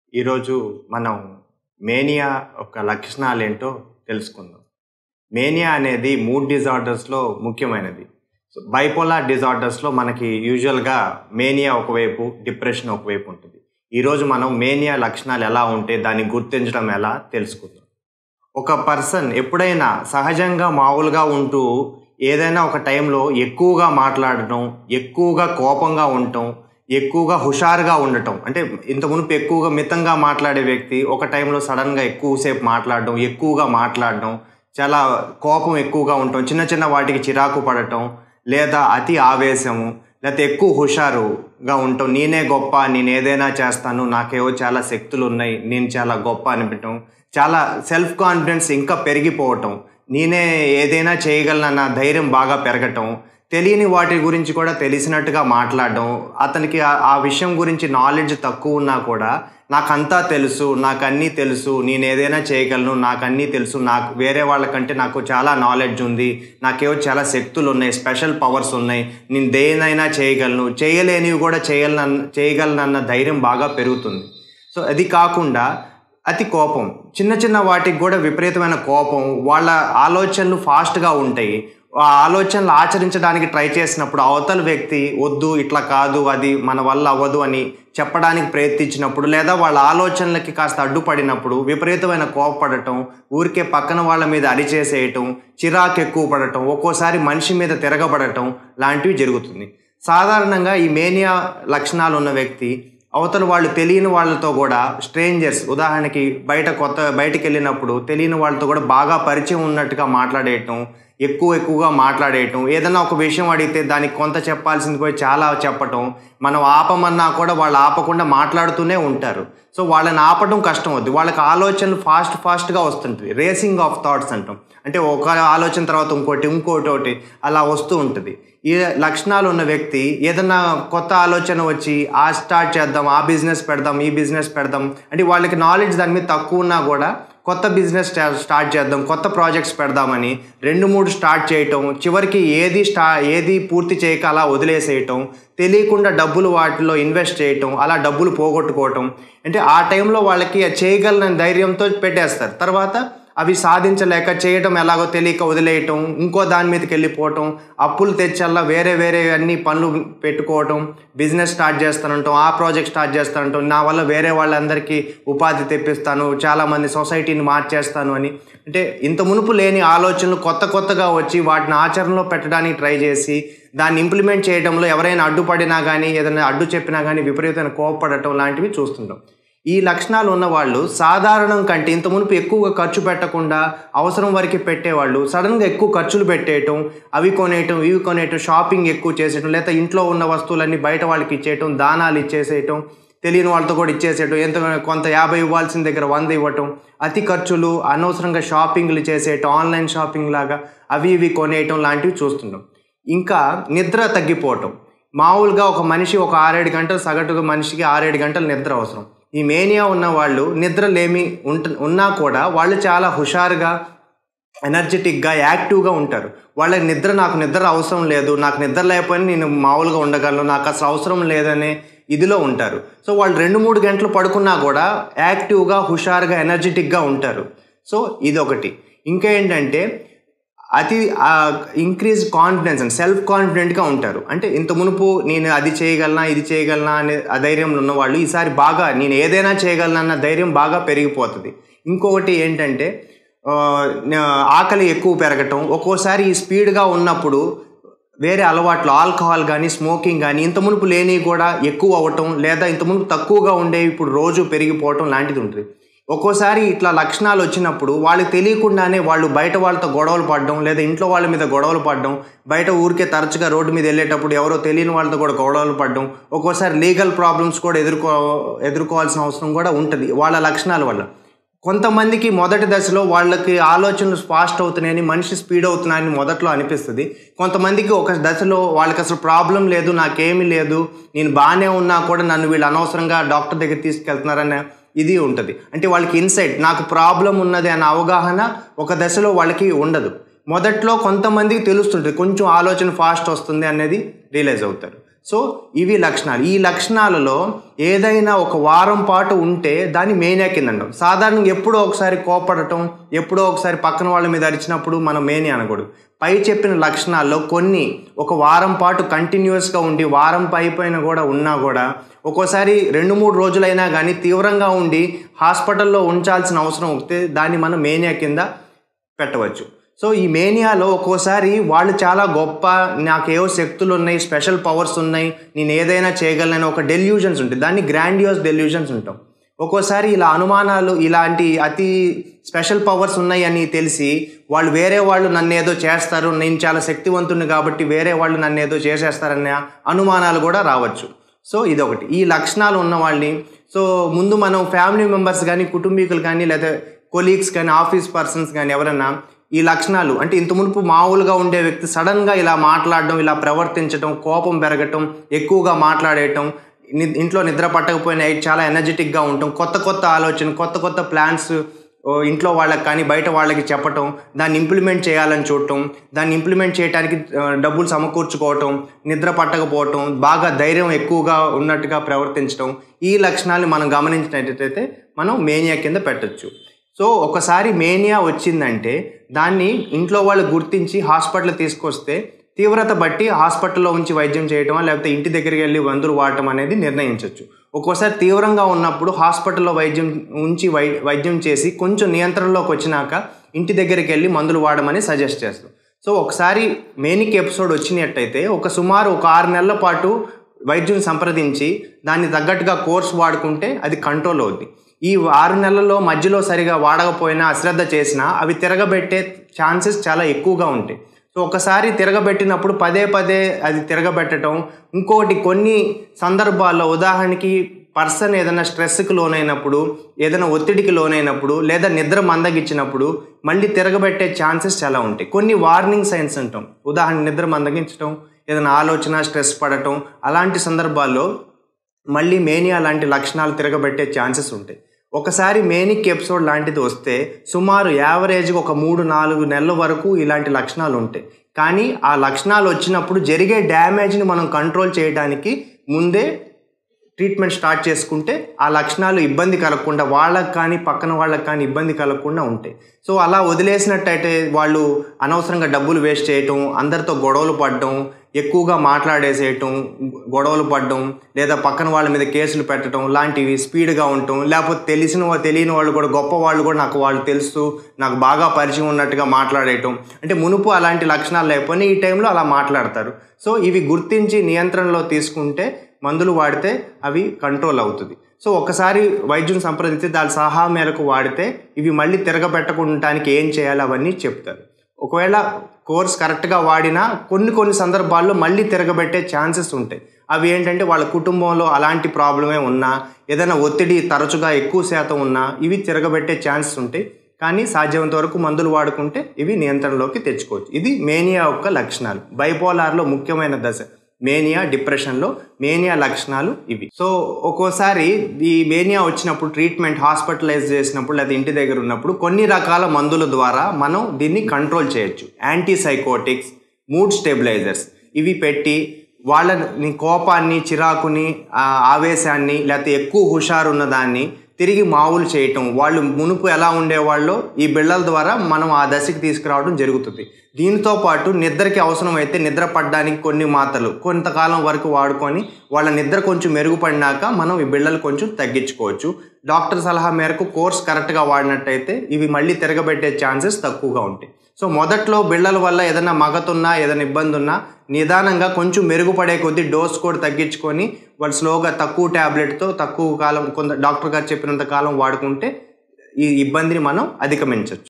ఈరోజు మనం మేనియా యొక్క లక్షణాలు ఏంటో తెలుసుకుందాం మేనియా అనేది మూడ్ డిజార్డర్స్లో ముఖ్యమైనది సో బైపోలార్ డిజార్డర్స్లో మనకి యూజువల్గా మేనియా ఒకవైపు డిప్రెషన్ ఒకవైపు ఉంటుంది ఈరోజు మనం మేనియా లక్షణాలు ఎలా ఉంటే దాన్ని గుర్తించడం ఎలా తెలుసుకుందాం ఒక పర్సన్ ఎప్పుడైనా సహజంగా మామూలుగా ఉంటూ ఏదైనా ఒక టైంలో ఎక్కువగా మాట్లాడటం ఎక్కువగా కోపంగా ఉండటం ఎక్కువగా హుషారుగా ఉండటం అంటే ఇంత మునుపు ఎక్కువగా మితంగా మాట్లాడే వ్యక్తి ఒక టైంలో సడన్గా ఎక్కువసేపు మాట్లాడడం ఎక్కువగా మాట్లాడడం చాలా కోపం ఎక్కువగా ఉండటం చిన్న చిన్న వాటికి చిరాకు పడటం లేదా అతి ఆవేశము లేకపోతే ఎక్కువ హుషారుగా ఉండటం నేనే గొప్ప నేను ఏదైనా చేస్తాను నాకేవో చాలా శక్తులు ఉన్నాయి నేను చాలా గొప్ప అనిపించడం చాలా సెల్ఫ్ కాన్ఫిడెన్స్ ఇంకా పెరిగిపోవటం నేనే ఏదైనా చేయగలనన్న ధైర్యం బాగా పెరగటం తెలియని వాటి గురించి కూడా తెలిసినట్టుగా మాట్లాడడం అతనికి ఆ- ఆ విషయం గురించి నాలెడ్జ్ తక్కువ ఉన్నా కూడా నాకంతా తెలుసు నాకు అన్నీ తెలుసు నేను ఏదైనా చేయగలను నాకు అన్నీ తెలుసు నాకు వేరే వాళ్ళకంటే నాకు చాలా నాలెడ్జ్ ఉంది నాకేవో చాలా శక్తులు ఉన్నాయి స్పెషల్ పవర్స్ ఉన్నాయి నేను దేనైనా చేయగలను చేయలేనివి కూడా చేయగలను చేయగలనన్న ధైర్యం బాగా పెరుగుతుంది సో అది కాకుండా అతి కోపం చిన్న చిన్న వాటికి కూడా విపరీతమైన కోపం వాళ్ళ ఆలోచనలు ఫాస్ట్గా ఉంటాయి ఆ ఆలోచనలు ఆచరించడానికి ట్రై చేసినప్పుడు అవతల వ్యక్తి వద్దు ఇట్లా కాదు అది మన వల్ల అవ్వదు అని చెప్పడానికి ప్రయత్నించినప్పుడు లేదా వాళ్ళ ఆలోచనలకి కాస్త అడ్డుపడినప్పుడు విపరీతమైన కోపపడటం ఊరికే పక్కన వాళ్ళ మీద అరిచేసేయటం చిరాకు ఎక్కువ పడటం ఒక్కోసారి మనిషి మీద తిరగబడటం లాంటివి జరుగుతుంది సాధారణంగా ఈ మేనియా లక్షణాలు ఉన్న వ్యక్తి అవతల వాళ్ళు తెలియని వాళ్ళతో కూడా స్ట్రేంజర్స్ ఉదాహరణకి బయట కొత్త బయటికి వెళ్ళినప్పుడు తెలియని వాళ్ళతో కూడా బాగా పరిచయం ఉన్నట్టుగా మాట్లాడేయటం ఎక్కువ ఎక్కువగా మాట్లాడేయటం ఏదైనా ఒక విషయం అడిగితే దానికి కొంత చెప్పాల్సింది పోయి చాలా చెప్పటం మనం ఆపమన్నా కూడా వాళ్ళు ఆపకుండా మాట్లాడుతూనే ఉంటారు సో వాళ్ళని ఆపడం కష్టం అవుద్ది వాళ్ళకి ఆలోచనలు ఫాస్ట్ ఫాస్ట్గా వస్తుంటుంది రేసింగ్ ఆఫ్ థాట్స్ అంటాం అంటే ఒక ఆలోచన తర్వాత ఇంకోటి ఇంకోటి ఒకటి అలా వస్తూ ఉంటుంది ఈ లక్షణాలు ఉన్న వ్యక్తి ఏదన్నా కొత్త ఆలోచన వచ్చి ఆ స్టార్ట్ చేద్దాం ఆ బిజినెస్ పెడదాం ఈ బిజినెస్ పెడదాం అంటే వాళ్ళకి నాలెడ్జ్ దాని మీద తక్కువ ఉన్నా కూడా కొత్త బిజినెస్ స్టార్ట్ చేద్దాం కొత్త ప్రాజెక్ట్స్ పెడదామని రెండు మూడు స్టార్ట్ చేయటం చివరికి ఏది స్టా ఏది పూర్తి చేయక అలా వదిలేసేయటం తెలియకుండా డబ్బులు వాటిలో ఇన్వెస్ట్ చేయటం అలా డబ్బులు పోగొట్టుకోవటం అంటే ఆ టైంలో వాళ్ళకి అది చేయగలన ధైర్యంతో పెట్టేస్తారు తర్వాత అవి సాధించలేక చేయటం ఎలాగో తెలియక వదిలేయటం ఇంకో దాని మీదకి వెళ్ళిపోవటం అప్పులు తెచ్చల్లా వేరే వేరే అన్ని పనులు పెట్టుకోవటం బిజినెస్ స్టార్ట్ చేస్తానంటాం ఆ ప్రాజెక్ట్ స్టార్ట్ చేస్తానంటాం నా వల్ల వేరే వాళ్ళందరికీ ఉపాధి తెప్పిస్తాను చాలామంది సొసైటీని మార్చేస్తాను అని అంటే ఇంత మునుపు లేని ఆలోచనలు కొత్త కొత్తగా వచ్చి వాటిని ఆచరణలో పెట్టడానికి ట్రై చేసి దాన్ని ఇంప్లిమెంట్ చేయడంలో ఎవరైనా అడ్డుపడినా కానీ ఏదైనా అడ్డు చెప్పినా కానీ విపరీతమైన కోపపడటం లాంటివి చూస్తుంటాం ఈ లక్షణాలు ఉన్నవాళ్ళు సాధారణం కంటే ఇంత మునుపు ఎక్కువగా ఖర్చు పెట్టకుండా అవసరం వరకు పెట్టేవాళ్ళు సడన్గా ఎక్కువ ఖర్చులు పెట్టేయటం అవి కొనేయటం ఇవి కొనేయటం షాపింగ్ ఎక్కువ చేసేయటం లేదా ఇంట్లో ఉన్న వస్తువులన్నీ బయట వాళ్ళకి ఇచ్చేయటం దానాలు ఇచ్చేసేయటం తెలియని వాళ్ళతో కూడా ఇచ్చేసేయటం ఎంత కొంత యాభై ఇవ్వాల్సిన దగ్గర వంద ఇవ్వటం అతి ఖర్చులు అనవసరంగా షాపింగ్లు చేసేయటం ఆన్లైన్ షాపింగ్ లాగా అవి ఇవి కొనేయటం లాంటివి చూస్తుంటాం ఇంకా నిద్ర తగ్గిపోవటం మామూలుగా ఒక మనిషి ఒక ఆరేడు గంటలు సగటుగా మనిషికి ఆరేడు గంటలు నిద్ర అవసరం ఈ మేనియా ఉన్న వాళ్ళు నిద్రలేమి ఉంట ఉన్నా కూడా వాళ్ళు చాలా హుషారుగా ఎనర్జెటిక్గా యాక్టివ్గా ఉంటారు వాళ్ళకి నిద్ర నాకు నిద్ర అవసరం లేదు నాకు నిద్ర లేకపోయినా నేను మామూలుగా ఉండగలను నాకు అసలు అవసరం లేదనే ఇదిలో ఉంటారు సో వాళ్ళు రెండు మూడు గంటలు పడుకున్నా కూడా యాక్టివ్గా హుషారుగా ఎనర్జెటిక్గా ఉంటారు సో ఇదొకటి ఇంకా ఏంటంటే అతి ఇంక్రీజ్ కాన్ఫిడెన్స్ అండ్ సెల్ఫ్ కాన్ఫిడెంట్గా ఉంటారు అంటే ఇంత మునుపు నేను అది చేయగలనా ఇది చేయగలనా అనే ఆ ధైర్యంలో ఉన్నవాళ్ళు ఈసారి బాగా నేను ఏదైనా చేయగలనన్న ధైర్యం బాగా పెరిగిపోతుంది ఇంకొకటి ఏంటంటే ఆ, నా- ఆకలి ఎక్కువ పెరగటం ఒక్కోసారి ఈ స్పీడ్గా ఉన్నప్పుడు వేరే అలవాట్లు ఆల్కహాల్ కానీ స్మోకింగ్ కానీ ఇంత మునుపు లేని కూడా ఎక్కువ అవ్వటం లేదా ఇంత మునుపు తక్కువగా ఉండేవి ఇప్పుడు రోజు పెరిగిపోవటం లాంటిది ఉంటుంది ఒక్కోసారి ఇట్లా లక్షణాలు వచ్చినప్పుడు వాళ్ళకి తెలియకుండానే వాళ్ళు బయట వాళ్ళతో గొడవలు పడడం లేదా ఇంట్లో వాళ్ళ మీద గొడవలు పడడం బయట ఊరికే తరచుగా రోడ్డు మీద వెళ్ళేటప్పుడు ఎవరో తెలియని వాళ్ళతో కూడా గొడవలు పడడం ఒక్కోసారి లీగల్ ప్రాబ్లమ్స్ కూడా ఎదుర్కో ఎదుర్కోవాల్సిన అవసరం కూడా ఉంటుంది వాళ్ళ లక్షణాల వల్ల కొంతమందికి మొదటి దశలో వాళ్ళకి ఆలోచనలు ఫాస్ట్ అవుతున్నాయని మనిషి స్పీడ్ అవుతున్నాయని మొదట్లో అనిపిస్తుంది కొంతమందికి ఒక దశలో వాళ్ళకి అసలు ప్రాబ్లం లేదు నాకేమీ లేదు నేను బాగానే ఉన్నా కూడా నన్ను వీళ్ళు అనవసరంగా డాక్టర్ దగ్గర తీసుకెళ్తున్నారనే ఇది ఉంటుంది అంటే వాళ్ళకి ఇన్సైట్ నాకు ప్రాబ్లం ఉన్నది అనే అవగాహన ఒక దశలో వాళ్ళకి ఉండదు మొదట్లో కొంతమందికి తెలుస్తుంటుంది కొంచెం ఆలోచన ఫాస్ట్ వస్తుంది అనేది రియలైజ్ అవుతారు సో ఇవి లక్షణాలు ఈ లక్షణాలలో ఏదైనా ఒక వారం పాటు ఉంటే దాన్ని మేనియా కింద అంటాం సాధారణంగా ఎప్పుడో ఒకసారి కోపడటం ఎప్పుడో ఒకసారి పక్కన వాళ్ళ మీద అరిచినప్పుడు మనం మేనియా అనకూడదు పై చెప్పిన లక్షణాల్లో కొన్ని ఒక వారం పాటు కంటిన్యూస్గా ఉండి వారం పైపైన కూడా ఉన్నా కూడా ఒక్కోసారి రెండు మూడు రోజులైనా కానీ తీవ్రంగా ఉండి హాస్పిటల్లో ఉంచాల్సిన అవసరం వస్తే దాన్ని మనం మేనియా కింద పెట్టవచ్చు సో ఈ మేనియాలో ఒక్కోసారి వాళ్ళు చాలా గొప్ప నాకేవో శక్తులు ఉన్నాయి స్పెషల్ పవర్స్ ఉన్నాయి నేను ఏదైనా చేయగలను ఒక డెల్యూజన్స్ ఉంటాయి దాన్ని గ్రాండియోస్ డెల్యూజన్స్ ఉంటాం ఒక్కోసారి ఇలా అనుమానాలు ఇలాంటి అతి స్పెషల్ పవర్స్ ఉన్నాయని తెలిసి వాళ్ళు వేరే వాళ్ళు నన్ను ఏదో చేస్తారు నేను చాలా శక్తివంతుని కాబట్టి వేరే వాళ్ళు నన్ను ఏదో చేసేస్తారనే అనుమానాలు కూడా రావచ్చు సో ఇదొకటి ఈ లక్షణాలు ఉన్న వాళ్ళని సో ముందు మనం ఫ్యామిలీ మెంబర్స్ కానీ కుటుంబీకులు కానీ లేదా కొలీగ్స్ కానీ ఆఫీస్ పర్సన్స్ కానీ ఎవరైనా ఈ లక్షణాలు అంటే ఇంత మునుపు మామూలుగా ఉండే వ్యక్తి సడన్గా ఇలా మాట్లాడడం ఇలా ప్రవర్తించడం కోపం పెరగటం ఎక్కువగా మాట్లాడేయటం ని- ఇంట్లో నిద్ర పట్టకపోయినా చాలా ఎనర్జెటిక్గా ఉండటం కొత్త కొత్త ఆలోచన కొత్త కొత్త ప్లాన్స్ ఓ ఇంట్లో వాళ్ళకి కానీ బయట వాళ్ళకి చెప్పటం దాన్ని ఇంప్లిమెంట్ చేయాలని చూడటం దాన్ని ఇంప్లిమెంట్ చేయడానికి ఆ, డబ్బులు సమకూర్చుకోవటం నిద్ర పట్టకపోవటం బాగా ధైర్యం ఎక్కువగా ఉన్నట్టుగా ప్రవర్తించడం ఈ లక్షణాలను మనం గమనించినట్టయితే మనం మేనియా కింద పెట్టొచ్చు సో ఒకసారి మేనియా వచ్చిందంటే దాన్ని ఇంట్లో వాళ్ళు గుర్తించి హాస్పిటల్ తీసుకొస్తే తీవ్రత బట్టి హాస్పిటల్లో ఉంచి వైద్యం చేయటమా లేకపోతే ఇంటి దగ్గరికి వెళ్ళి మందులు వాడటం అనేది నిర్ణయించవచ్చు ఒక్కోసారి తీవ్రంగా ఉన్నప్పుడు హాస్పిటల్లో వైద్యం ఉంచి వై వైద్యం చేసి కొంచెం నియంత్రణలోకి వచ్చినాక ఇంటి దగ్గరికి వెళ్ళి మందులు వాడమని సజెస్ట్ చేస్తాం సో ఒకసారి మేనిక్ ఎపిసోడ్ వచ్చినట్టయితే ఒక సుమారు ఒక ఆరు నెలల పాటు వైద్యుని సంప్రదించి దాన్ని తగ్గట్టుగా కోర్స్ వాడుకుంటే అది కంట్రోల్ అవుద్ది ఈ ఆరు నెలల్లో మధ్యలో సరిగా వాడకపోయినా అశ్రద్ధ చేసినా అవి తిరగబెట్టే ఛాన్సెస్ చాలా ఎక్కువగా ఉంటాయి సో ఒకసారి తిరగబెట్టినప్పుడు పదే పదే అది తిరగబెట్టడం ఇంకొకటి కొన్ని సందర్భాల్లో ఉదాహరణకి పర్సన్ ఏదైనా స్ట్రెస్కి లోనైనప్పుడు ఏదైనా ఒత్తిడికి లోనైనప్పుడు లేదా నిద్ర మందగించినప్పుడు మళ్ళీ తిరగబెట్టే ఛాన్సెస్ చాలా ఉంటాయి కొన్ని వార్నింగ్ సైన్స్ అంటాం ఉదాహరణ నిద్ర మందగించడం ఏదైనా ఆలోచన స్ట్రెస్ పడటం అలాంటి సందర్భాల్లో మళ్ళీ మేనియా లాంటి లక్షణాలు తిరగబెట్టే ఛాన్సెస్ ఉంటాయి ఒకసారి మేనిక్ ఎపిసోడ్ లాంటిది వస్తే సుమారు యావరేజ్గా ఒక మూడు నాలుగు నెలల వరకు ఇలాంటి లక్షణాలు ఉంటాయి కానీ ఆ లక్షణాలు వచ్చినప్పుడు జరిగే డ్యామేజ్ని మనం కంట్రోల్ చేయడానికి ముందే ట్రీట్మెంట్ స్టార్ట్ చేసుకుంటే ఆ లక్షణాలు ఇబ్బంది కలగకుండా వాళ్ళకి కానీ పక్కన వాళ్ళకి కానీ ఇబ్బంది కలగకుండా ఉంటాయి సో అలా వదిలేసినట్టయితే వాళ్ళు అనవసరంగా డబ్బులు వేస్ట్ చేయటం అందరితో గొడవలు పడడం ఎక్కువగా మాట్లాడేసేయటం గొడవలు పడడం లేదా పక్కన వాళ్ళ మీద కేసులు పెట్టడం లాంటివి స్పీడ్గా ఉండటం లేకపోతే తెలిసిన వా- తెలియని వాళ్ళు కూడా గొప్ప వాళ్ళు కూడా నాకు వాళ్ళు తెలుసు నాకు బాగా పరిచయం ఉన్నట్టుగా మాట్లాడేయటం అంటే మునుపు అలాంటి లక్షణాలు లేకపోయినా ఈ టైంలో అలా మాట్లాడతారు సో ఇవి గుర్తించి నియంత్రణలో తీసుకుంటే మందులు వాడితే అవి కంట్రోల్ అవుతుంది సో ఒకసారి వైద్యుని సంప్రదిస్తే దాని సలహా మేరకు వాడితే ఇవి మళ్ళీ తిరగబెట్టకుండటానికి ఏం చేయాలి అవన్నీ చెప్తారు ఒకవేళ కోర్స్ కరెక్ట్గా వాడినా కొన్ని కొన్ని సందర్భాల్లో మళ్ళీ తిరగబెట్టే ఛాన్సెస్ ఉంటాయి అవి ఏంటంటే వాళ్ళ కుటుంబంలో అలాంటి ప్రాబ్లమే ఉన్నా ఏదైనా ఒత్తిడి తరచుగా ఎక్కువ శాతం ఉన్నా ఇవి తిరగబెట్టే ఛాన్సెస్ ఉంటాయి కానీ సాధ్యమైనంత వరకు మందులు వాడుకుంటే ఇవి నియంత్రణలోకి తెచ్చుకోవచ్చు ఇది మేనియా యొక్క లక్షణాలు బైపోలార్లో ముఖ్యమైన దశ మేనియా డిప్రెషన్లో మేనియా లక్షణాలు ఇవి సో ఒక్కోసారి ఈ మేనియా వచ్చినప్పుడు ట్రీట్మెంట్ హాస్పిటలైజ్ చేసినప్పుడు లేదా ఇంటి దగ్గర ఉన్నప్పుడు కొన్ని రకాల మందుల ద్వారా మనం దీన్ని కంట్రోల్ చేయొచ్చు యాంటీ సైకోటిక్స్ మూడ్ స్టెబిలైజర్స్ ఇవి పెట్టి వాళ్ళని కోపాన్ని చిరాకుని ఆ ఆవేశాన్ని లేకపోతే ఎక్కువ హుషారు ఉన్న దాన్ని తిరిగి మామూలు చేయటం వాళ్ళు మునుపు ఎలా ఉండేవాళ్ళో ఈ బిళ్ళల ద్వారా మనం ఆ దశకి తీసుకురావడం జరుగుతుంది దీనితో పాటు నిద్రకి అవసరమైతే నిద్ర పడడానికి కొన్ని మాత్రలు కొంతకాలం వరకు వాడుకొని వాళ్ళ నిద్ర కొంచెం మెరుగుపడినాక మనం ఈ బిళ్ళలు కొంచెం తగ్గించుకోవచ్చు డాక్టర్ సలహా మేరకు కోర్స్ కరెక్ట్గా వాడినట్టయితే ఇవి మళ్ళీ తిరగబెట్టే ఛాన్సెస్ తక్కువగా ఉంటాయి సో మొదట్లో బిళ్ళల వల్ల ఏదైనా మగతున్నా ఏదైనా ఇబ్బంది ఉన్నా నిదానంగా కొంచెం మెరుగుపడే కొద్దీ డోస్ కూడా తగ్గించుకొని వాళ్ళు స్లోగా తక్కువ ట్యాబ్లెట్తో తక్కువ కాలం కొంత డాక్టర్ గారు చెప్పినంత కాలం వాడుకుంటే ఈ ఇబ్బందిని మనం అధిగమించవచ్చు